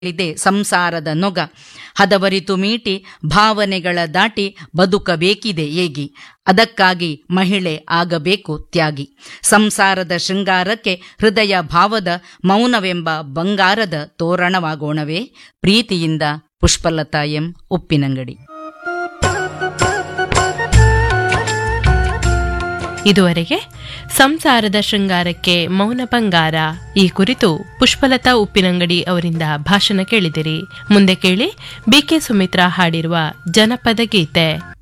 ಇದೆ ಸಂಸಾರದ ನೊಗ ಹದವರಿತು ಮೀಟಿ ಭಾವನೆಗಳ ದಾಟಿ ಬದುಕಬೇಕಿದೆ ಏಗಿ ಅದಕ್ಕಾಗಿ ಮಹಿಳೆ ಆಗಬೇಕು ತ್ಯಾಗಿ ಸಂಸಾರದ ಶೃಂಗಾರಕ್ಕೆ ಹೃದಯ ಭಾವದ ಮೌನವೆಂಬ ಬಂಗಾರದ ತೋರಣವಾಗೋಣವೇ ಪ್ರೀತಿಯಿಂದ ಪುಷ್ಪಲತಾ ಎಂ ಉಪ್ಪಿನಂಗಡಿ ಇದುವರೆಗೆ ಸಂಸಾರದ ಶೃಂಗಾರಕ್ಕೆ ಮೌನ ಬಂಗಾರ ಈ ಕುರಿತು ಪುಷ್ಪಲತಾ ಉಪ್ಪಿನಂಗಡಿ ಅವರಿಂದ ಭಾಷಣ ಕೇಳಿದಿರಿ ಮುಂದೆ ಕೇಳಿ ಬಿಕೆ ಸುಮಿತ್ರಾ ಹಾಡಿರುವ ಜನಪದ ಗೀತೆ